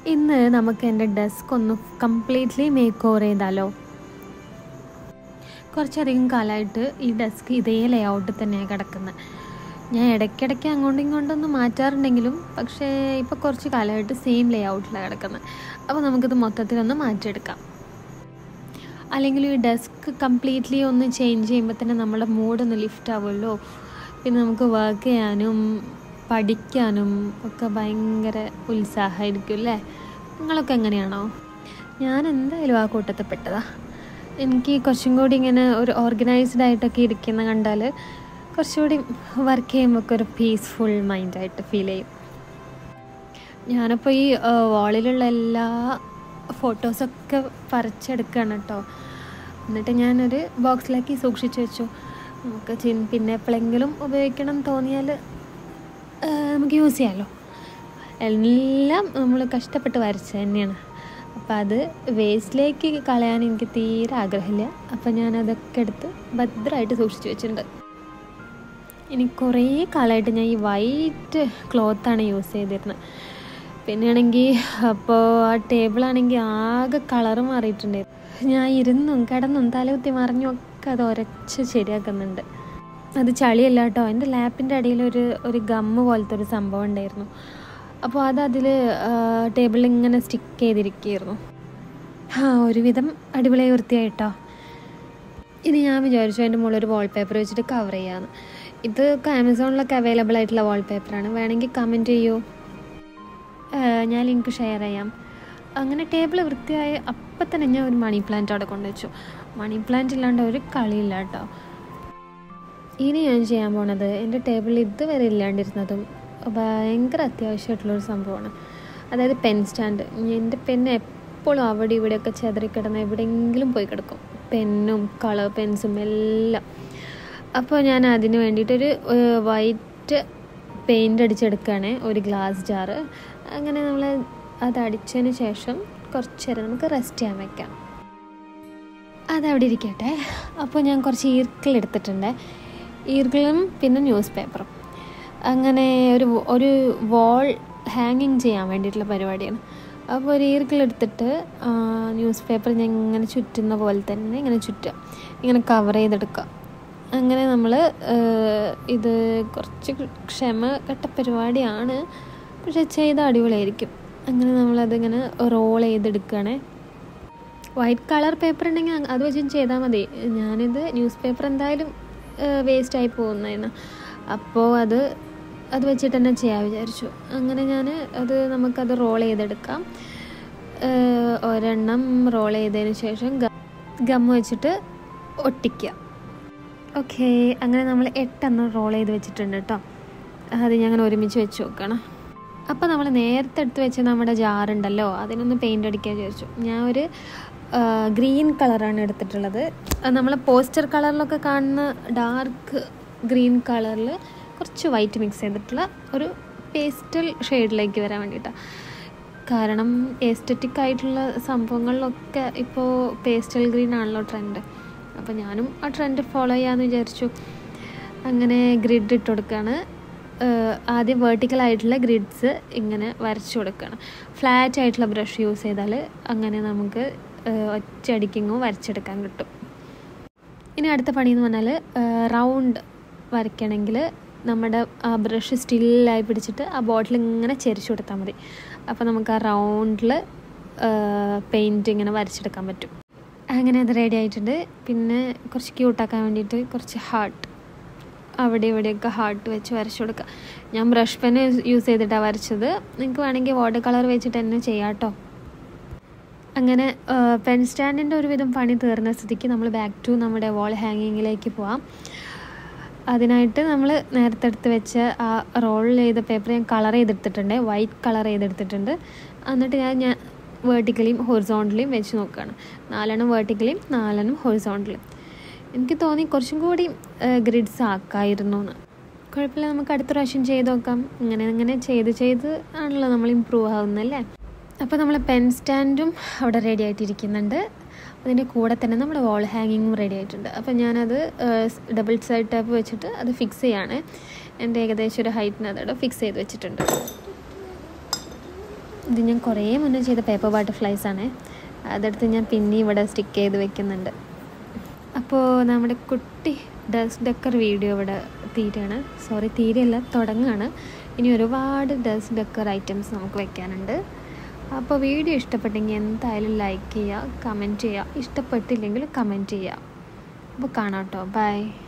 ഇന്ന് നമുക്ക് എൻ്റെ ഡെസ്ക് ഒന്ന് കംപ്ലീറ്റ്ലി മേക്ക് ഓവർ ചെയ്താലോ കുറച്ചധികം കാലമായിട്ട് ഈ ഡെസ്ക് ഇതേ ലേഔട്ടിൽ തന്നെയാണ് കിടക്കുന്നത് ഞാൻ ഇടയ്ക്കിടയ്ക്ക് അങ്ങോട്ടും ഇങ്ങോട്ടൊന്നും മാറ്റാറുണ്ടെങ്കിലും പക്ഷേ ഇപ്പോൾ കുറച്ച് കാലമായിട്ട് സെയിം ലേഔട്ടിലാണ് കിടക്കുന്നത് അപ്പോൾ നമുക്കിത് മൊത്തത്തിലൊന്ന് മാറ്റിയെടുക്കാം അല്ലെങ്കിൽ ഈ ഡെസ്ക് കംപ്ലീറ്റ്ലി ഒന്ന് ചേഞ്ച് ചെയ്യുമ്പോൾ തന്നെ നമ്മുടെ മൂഡൊന്ന് ലിഫ്റ്റ് ആവുമല്ലോ പിന്നെ നമുക്ക് വർക്ക് ചെയ്യാനും പഠിക്കാനും ഒക്കെ ഭയങ്കര ഉത്സാഹമായിരിക്കും അല്ലേ നിങ്ങളൊക്കെ എങ്ങനെയാണോ ഞാൻ എന്തായാലും ആ കൂട്ടത്തിൽ പെട്ടതാ എനിക്ക് കുറച്ചും കൂടി ഇങ്ങനെ ഒരു ഓർഗനൈസ്ഡ് ആയിട്ടൊക്കെ ഇരിക്കുന്ന കണ്ടാൽ കുറച്ചുകൂടി വർക്ക് ചെയ്യുമ്പോൾ ഒക്കെ ഒരു പീസ്ഫുൾ മൈൻഡായിട്ട് ഫീൽ ചെയ്യും ഞാനപ്പോൾ ഈ വാളിലുള്ള എല്ലാ ഫോട്ടോസൊക്കെ പറിച്ചെടുക്കുകയാണ് കേട്ടോ എന്നിട്ട് ഞാനൊരു ബോക്സിലാക്കി സൂക്ഷിച്ചു വെച്ചു നമുക്ക് ചി- പിന്നെ എപ്പോഴെങ്കിലും ഉപയോഗിക്കണം തോന്നിയാൽ നമുക്ക് യൂസ് ചെയ്യാമല്ലോ എല്ലാം നമ്മൾ കഷ്ടപ്പെട്ട് വരച്ച തന്നെയാണ് അപ്പം അത് വേസ്റ്റിലേക്ക് കളയാൻ എനിക്ക് തീരെ ആഗ്രഹമില്ല അപ്പം ഞാൻ അതൊക്കെ എടുത്ത് ഭദ്രമായിട്ട് സൂക്ഷിച്ചു വെച്ചിട്ടുണ്ട് ഇനി കുറേ കാലമായിട്ട് ഞാൻ ഈ വൈറ്റ് ക്ലോത്താണ് യൂസ് ചെയ്തിരുന്നത് പിന്നെയാണെങ്കിൽ അപ്പോൾ ആ ടേബിളാണെങ്കിൽ ആകെ കളറ് മാറിയിട്ടുണ്ടായിരുന്നു ഞാൻ ഇരുന്നും കിടന്നും തലകുത്തി മറിഞ്ഞും ഒക്കെ അത് ഉരച്ച് ശരിയാക്കുന്നുണ്ട് അത് ചളിയല്ല കേട്ടോ എൻ്റെ ലാപ്പിൻ്റെ അടിയിൽ ഒരു ഒരു ഗമ്മ് പോലത്തെ ഒരു സംഭവം ഉണ്ടായിരുന്നു അപ്പോൾ അത് അതിൽ ടേബിളിൽ ഇങ്ങനെ സ്റ്റിക്ക് ചെയ്തിരിക്കുകയായിരുന്നു ആ ഒരുവിധം അടിപൊളിയായി വൃത്തിയായിട്ടോ ഇനി ഞാൻ വിചാരിച്ചു അതിൻ്റെ മുകളിൽ ഒരു വാൾപേപ്പർ വെച്ചിട്ട് കവർ ചെയ്യാമെന്ന് ഇതൊക്കെ ആമസോണിലൊക്കെ അവൈലബിൾ ആയിട്ടുള്ള വാൾപേപ്പറാണ് വേണമെങ്കിൽ കമൻറ്റ് ചെയ്യൂ ഏഹ് ഞാൻ ലിങ്ക് ഷെയർ ചെയ്യാം അങ്ങനെ ടേബിൾ വൃത്തിയായ അപ്പം തന്നെ ഞാൻ ഒരു മണി പ്ലാന്റ് അവിടെ കൊണ്ടുവച്ചു മണി പ്ലാന്റ് ഇല്ലാണ്ട് ഒരു കളിയില്ല കേട്ടോ ഇനി ഞാൻ ചെയ്യാൻ പോണത് എൻ്റെ ടേബിളിൽ ഇതുവരെ ഇല്ലാണ്ടിരുന്നതും ഭയങ്കര അത്യാവശ്യമായിട്ടുള്ളൊരു സംഭവമാണ് അതായത് പെൻ സ്റ്റാൻഡ് എൻ്റെ പെന്ന് എപ്പോഴും അവിടെ ഇവിടെയൊക്കെ ചെതറിക്കിടന്ന് എവിടെയെങ്കിലും പോയി കിടക്കും പെന്നും കളർ പെൻസും എല്ലാം അപ്പോൾ ഞാൻ അതിന് വേണ്ടിയിട്ടൊരു വൈറ്റ് പെയിൻ്റ് അടിച്ചെടുക്കുകയാണ് ഒരു ഗ്ലാസ് ജാറ് അങ്ങനെ നമ്മൾ അത് അടിച്ചതിന് ശേഷം കുറച്ച് നേരം നമുക്ക് റെസ്റ്റ് ചെയ്യാൻ വെക്കാം അതവിടെ ഇരിക്കട്ടെ അപ്പോൾ ഞാൻ കുറച്ച് ഈർക്കിൾ എടുത്തിട്ടുണ്ട് ഈർക്കിളും പിന്നെ ന്യൂസ് പേപ്പറും അങ്ങനെ ഒരു ഒരു വാൾ ഹാങ്ങിങ് ചെയ്യാൻ വേണ്ടിയിട്ടുള്ള പരിപാടിയാണ് അപ്പോൾ ഒരു ഈർക്കിൾ എടുത്തിട്ട് ന്യൂസ് പേപ്പർ ഞാൻ ഇങ്ങനെ ചുറ്റുന്ന പോലെ തന്നെ ഇങ്ങനെ ചുറ്റുക ഇങ്ങനെ കവർ ചെയ്തെടുക്കുക അങ്ങനെ നമ്മൾ ഇത് കുറച്ച് ക്ഷമ കെട്ട പരിപാടിയാണ് പക്ഷെ ചെയ്ത അടിപൊളിയായിരിക്കും അങ്ങനെ നമ്മളതിങ്ങനെ റോൾ ചെയ്തെടുക്കുകയാണേ വൈറ്റ് കളർ പേപ്പർ ഉണ്ടെങ്കിൽ അത് വെച്ചും ചെയ്താൽ മതി ഞാനിത് ന്യൂസ് പേപ്പർ എന്തായാലും വേസ്റ്റായി പോകുന്നതിന് അപ്പോൾ അത് അത് വെച്ചിട്ട് തന്നെ ചെയ്യാൻ വിചാരിച്ചു അങ്ങനെ ഞാൻ അത് നമുക്കത് റോൾ ചെയ്തെടുക്കാം ഏഹ് ഒരെണ്ണം റോൾ ചെയ്തതിന് ശേഷം ഗം വെച്ചിട്ട് ഒട്ടിക്കുക ഓക്കെ അങ്ങനെ നമ്മൾ എട്ടെണ്ണം റോൾ ചെയ്ത് വെച്ചിട്ടുണ്ട് കേട്ടോ അത് ഞാൻ അങ്ങനെ ഒരുമിച്ച് വെച്ച് നോക്കണം അപ്പോൾ നമ്മൾ നേരത്തെ എടുത്ത് വെച്ച നമ്മുടെ ജാറുണ്ടല്ലോ അതിനൊന്ന് പെയിൻ്റ് അടിക്കാൻ വിചാരിച്ചു ഞാൻ ഒരു ഗ്രീൻ കളറാണ് എടുത്തിട്ടുള്ളത് നമ്മൾ പോസ്റ്റർ കളറിലൊക്കെ കാണുന്ന ഡാർക്ക് ഗ്രീൻ കളറിൽ കുറച്ച് വൈറ്റ് മിക്സ് ചെയ്തിട്ടുള്ള ഒരു പേസ്റ്റൽ ഷെയ്ഡിലേക്ക് വരാൻ വേണ്ടിയിട്ടാണ് കാരണം എസ്തറ്റിക് ആയിട്ടുള്ള സംഭവങ്ങളിലൊക്കെ ഇപ്പോൾ പേസ്റ്റൽ ഗ്രീൻ ആണല്ലോ ട്രെൻഡ് അപ്പോൾ ഞാനും ആ ട്രെൻഡ് ഫോളോ ചെയ്യാമെന്ന് വിചാരിച്ചു അങ്ങനെ ഗ്രിഡ് ഇട്ട് കൊടുക്കുകയാണ് ഏഹ് ആദ്യം വേർട്ടിക്കൽ ആയിട്ടുള്ള ഗ്രിഡ്സ് ഇങ്ങനെ വരച്ചു കൊടുക്കുകയാണ് ഫ്ലാറ്റ് ആയിട്ടുള്ള ബ്രഷ് യൂസ് ചെയ്താൽ അങ്ങനെ നമുക്ക് ഏഹ് ഒറ്റയടിക്കിങ്ങോ വരച്ചെടുക്കാൻ കിട്ടും ഇനി അടുത്ത പണി എന്ന് പറഞ്ഞാൽ റൗണ്ട് വരയ്ക്കണമെങ്കിൽ നമ്മുടെ ആ ബ്രഷ് സ്റ്റില്ലായി പിടിച്ചിട്ട് ആ ബോട്ടിൽ ഇങ്ങനെ ചെരിച്ചു കൊടുത്താൽ മതി അപ്പോൾ നമുക്ക് ആ റൗണ്ടിൽ പെയിൻറ്റ് ഇങ്ങനെ വരച്ചെടുക്കാൻ പറ്റും അങ്ങനെ അത് റെഡി ആയിട്ടുണ്ട് പിന്നെ കുറച്ച് ക്യൂട്ടാക്കാൻ വേണ്ടിയിട്ട് കുറച്ച് ഹാർട്ട് അവിടെ ഇവിടെയൊക്കെ ഹാർട്ട് വെച്ച് വരച്ചു കൊടുക്കുക ഞാൻ ബ്രഷ് പെൻ യൂസ് ചെയ്തിട്ടാണ് വരച്ചത് നിങ്ങൾക്ക് വേണമെങ്കിൽ വാട്ടർ കളർ വെച്ചിട്ട് തന്നെ ചെയ്യാം കേട്ടോ അങ്ങനെ പെൻ സ്റ്റാൻഡിൻ്റെ ഒരുവിധം പണി തീർന്ന സ്ഥിതിക്ക് നമ്മൾ ബാക്ക് ടു നമ്മുടെ വാൾ ഹാങ്ങിങ്ങിലേക്ക് പോവാം അതിനായിട്ട് നമ്മൾ നേരത്തെ എടുത്ത് വെച്ച ആ റോൾ ചെയ്ത പേപ്പർ ഞാൻ കളർ ചെയ്തെടുത്തിട്ടുണ്ട് വൈറ്റ് കളർ ചെയ്തെടുത്തിട്ടുണ്ട് എന്നിട്ട് ഞാൻ ഞാൻ വേർട്ടിക്കലിയും ഹൊറിസോണ്ടലിയും വെച്ച് നോക്കുകയാണ് നാലെണ്ണം വേർട്ടിക്കലിയും നാലെണ്ണം ഹൊറിസോണ്ടലും എനിക്ക് തോന്നി കുറച്ചും കൂടി ഗ്രിഡ്സ് ആക്കായിരുന്നു എന്ന് കുഴപ്പമില്ല നമുക്ക് അടുത്ത പ്രാവശ്യം ചെയ്ത് നോക്കാം ഇങ്ങനെ ഇങ്ങനെ ചെയ്ത് ചെയ്ത് ആണല്ലോ നമ്മൾ ഇമ്പ്രൂവ് ആവുന്നല്ലേ അപ്പോൾ നമ്മൾ പെൻ സ്റ്റാൻഡും അവിടെ റെഡി ആയിട്ടിരിക്കുന്നുണ്ട് അതിൻ്റെ കൂടെ തന്നെ നമ്മുടെ വാൾ ഹാങ്ങിങ്ങും റെഡി ആയിട്ടുണ്ട് അപ്പോൾ ഞാനത് ഡബിൾ സൈഡ് ടാപ്പ് വെച്ചിട്ട് അത് ഫിക്സ് ചെയ്യാണ് എൻ്റെ ഏകദേശം ഒരു ഹൈറ്റിന് അതോടെ ഫിക്സ് ചെയ്ത് വെച്ചിട്ടുണ്ട് ഇത് ഞാൻ കുറേ മുന്നേ ചെയ്ത പേപ്പർ ബട്ടർഫ്ലൈസ് ആണ് അതെടുത്ത് ഞാൻ പിന്നെ ഇവിടെ സ്റ്റിക്ക് ചെയ്ത് വെക്കുന്നുണ്ട് അപ്പോൾ നമ്മുടെ കുട്ടി ഡസ്റ്റ് ഡെക്കർ വീഡിയോ ഇവിടെ തീരെയാണ് സോറി തീരെയല്ല തുടങ്ങുകയാണ് ഇനി ഒരുപാട് ഡസ്റ്റ് ഡെക്കർ ഐറ്റംസ് നമുക്ക് വെക്കാനുണ്ട് അപ്പോൾ വീഡിയോ ഇഷ്ടപ്പെട്ടെങ്കിൽ എന്തായാലും ലൈക്ക് ചെയ്യുക കമൻറ്റ് ചെയ്യുക ഇഷ്ടപ്പെട്ടില്ലെങ്കിൽ കമൻറ്റ് ചെയ്യുക അപ്പോൾ കാണാം കേട്ടോ ബൈ